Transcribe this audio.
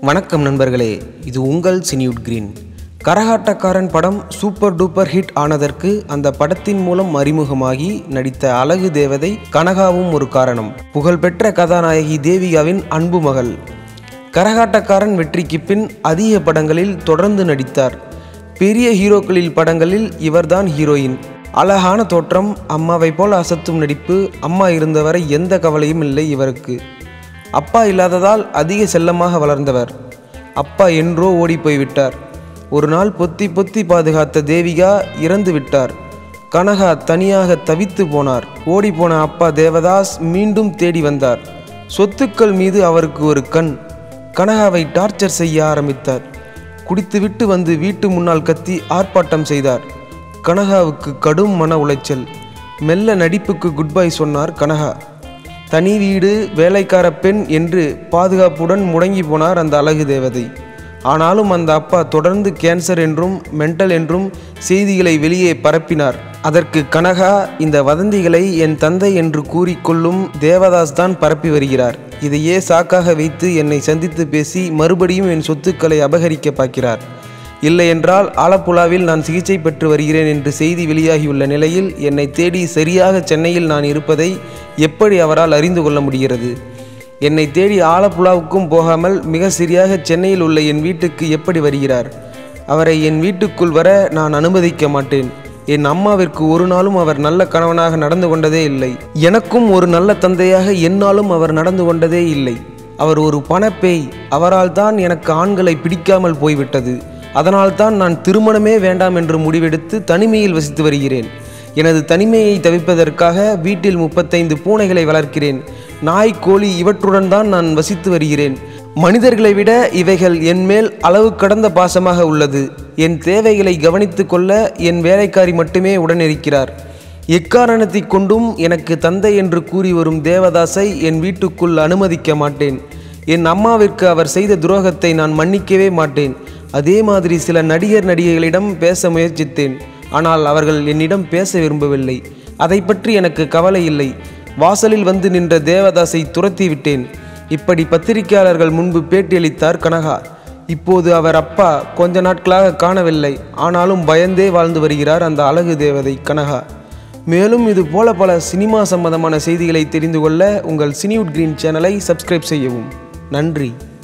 வணக்கம் நண்பர்களே இது உங்கள் சினியூட் கிரீன் கரகாட்டக்காரன் படம் சூப்பர் டூப்பர் ஹிட் ஆனதற்கு அந்த படத்தின் மூலம் அறிமுகமாகி நடித்த அழகு தேவதை கனகாவும் ஒரு காரணம் புகழ்பெற்ற கதாநாயகி தேவிகாவின் அன்பு மகள் கரகாட்டக்காரன் வெற்றிக்கு பின் அதிக படங்களில் தொடர்ந்து நடித்தார் பெரிய ஹீரோக்களில் படங்களில் இவர்தான் ஹீரோயின் அழகான தோற்றம் அம்மாவை போல அசத்தும் நடிப்பு அம்மா இருந்தவரை எந்த கவலையும் இல்லை இவருக்கு அப்பா இல்லாததால் அதிக செல்லமாக வளர்ந்தவர் அப்பா என்றோ ஓடிப் போய்விட்டார் ஒரு நாள் பொத்தி பொத்தி பாதுகாத்த தேவிகா இறந்து விட்டார் கனகா தனியாக தவித்து போனார் ஓடிப்போன அப்பா தேவதாஸ் மீண்டும் தேடி வந்தார் சொத்துக்கள் மீது அவருக்கு ஒரு கண் கனகாவை டார்ச்சர் செய்ய ஆரம்பித்தார் குடித்துவிட்டு வந்து வீட்டு முன்னால் கத்தி ஆர்ப்பாட்டம் செய்தார் கனகாவுக்கு கடும் மன உளைச்சல் மெல்ல நடிப்புக்கு குட் பை சொன்னார் கனகா தனி வீடு வேலைக்கார பெண் என்று பாதுகாப்புடன் முடங்கி போனார் அந்த அழகு தேவதை ஆனாலும் அந்த அப்பா தொடர்ந்து கேன்சர் என்றும் மென்டல் என்றும் செய்திகளை வெளியே பரப்பினார் அதற்கு கனகா இந்த வதந்திகளை என் தந்தை என்று கூறிக்கொள்ளும் தேவதாஸ் தான் பரப்பி வருகிறார் இதையே சாக்காக வைத்து என்னை சந்தித்து பேசி மறுபடியும் என் சொத்துக்களை அபகரிக்க பார்க்கிறார் இல்லையென்றால் ஆலப்புழாவில் நான் சிகிச்சை பெற்று வருகிறேன் என்று செய்தி வெளியாகியுள்ள நிலையில் என்னை தேடி சரியாக சென்னையில் நான் இருப்பதை எப்படி அவரால் அறிந்து கொள்ள முடிகிறது என்னை தேடி ஆலப்புழாவுக்கும் போகாமல் மிக சரியாக சென்னையில் உள்ள என் வீட்டுக்கு எப்படி வருகிறார் அவரை என் வீட்டுக்குள் வர நான் அனுமதிக்க மாட்டேன் என் அம்மாவிற்கு ஒரு நாளும் அவர் நல்ல கணவனாக நடந்து கொண்டதே இல்லை எனக்கும் ஒரு நல்ல தந்தையாக என்னாலும் அவர் நடந்து கொண்டதே இல்லை அவர் ஒரு பணப்பேய் அவரால் தான் எனக்கு ஆண்களை பிடிக்காமல் போய்விட்டது அதனால்தான் நான் திருமணமே வேண்டாம் என்று முடிவெடுத்து தனிமையில் வசித்து வருகிறேன் எனது தனிமையை தவிர்ப்பதற்காக வீட்டில் முப்பத்தைந்து பூனைகளை வளர்க்கிறேன் நாய் கோழி இவற்றுடன் தான் நான் வசித்து வருகிறேன் மனிதர்களை விட இவைகள் என் மேல் அளவு கடந்த பாசமாக உள்ளது என் தேவைகளை கவனித்து கொள்ள என் வேலைக்காரி மட்டுமே உடனிருக்கிறார் எக்காரணத்தை கொண்டும் எனக்கு தந்தை என்று கூறி வரும் தேவதாஸை என் வீட்டுக்குள் அனுமதிக்க மாட்டேன் என் அம்மாவிற்கு அவர் செய்த துரோகத்தை நான் மன்னிக்கவே மாட்டேன் அதே மாதிரி சில நடிகர் நடிகைகளிடம் பேச முயற்சித்தேன் ஆனால் அவர்கள் என்னிடம் பேச விரும்பவில்லை அதை பற்றி எனக்கு கவலை இல்லை வாசலில் வந்து நின்ற தேவதாஸை துரத்தி விட்டேன் இப்படி பத்திரிகையாளர்கள் முன்பு பேட்டியளித்தார் கனகா இப்போது அவர் அப்பா கொஞ்ச நாட்களாக காணவில்லை ஆனாலும் பயந்தே வாழ்ந்து வருகிறார் அந்த அழகு தேவதை கனகா மேலும் இது போல பல சினிமா சம்பந்தமான செய்திகளை தெரிந்து கொள்ள உங்கள் சினிவுட் கிரீன் சேனலை சப்ஸ்கிரைப் செய்யவும் நன்றி